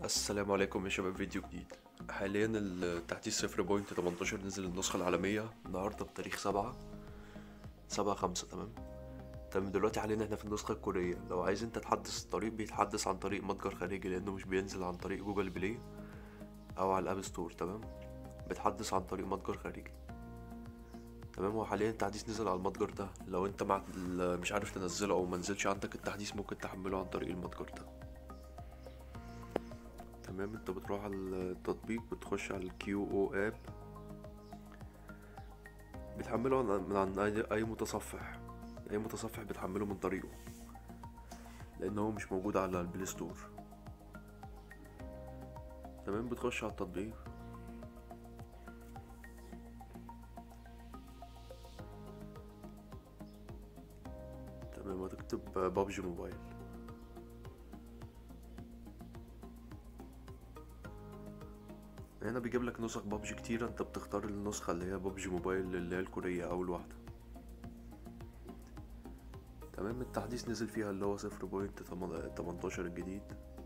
السلام عليكم يا شباب فيديو جديد حاليا التحديث صفر بوينت 18 نزل النسخة العالمية النهاردة بتاريخ سبعة سبعة خمسة تمام تمام دلوقتي حاليا احنا في النسخة الكورية لو عايز انت تحدث الطريق بيتحدث عن طريق متجر خارجي لانه مش بينزل عن طريق جوجل بلاي او على الاب ستور تمام بتحدث عن طريق متجر خارجي تمام هو حاليا التحديث نزل على المتجر ده لو انت مع مش عارف تنزله او منزلش عندك التحديث ممكن تحمله عن طريق المتجر ده تمام انت بتروح على التطبيق بتخش على الكيو او اب بتحمله عن- من عن اي أي متصفح اي متصفح بتحمله من طريقه لان هو مش موجود على البلاي ستور تمام بتخش على التطبيق تمام هتكتب بابجي موبايل هنا بيجيب لك نسخ بابجي كتيرة انت بتختار النسخة اللي هي بابجي موبايل اللي هي الكورية اول واحدة تمام التحديث نزل فيها اللي هو صفر بوينت تمنتاشر الجديد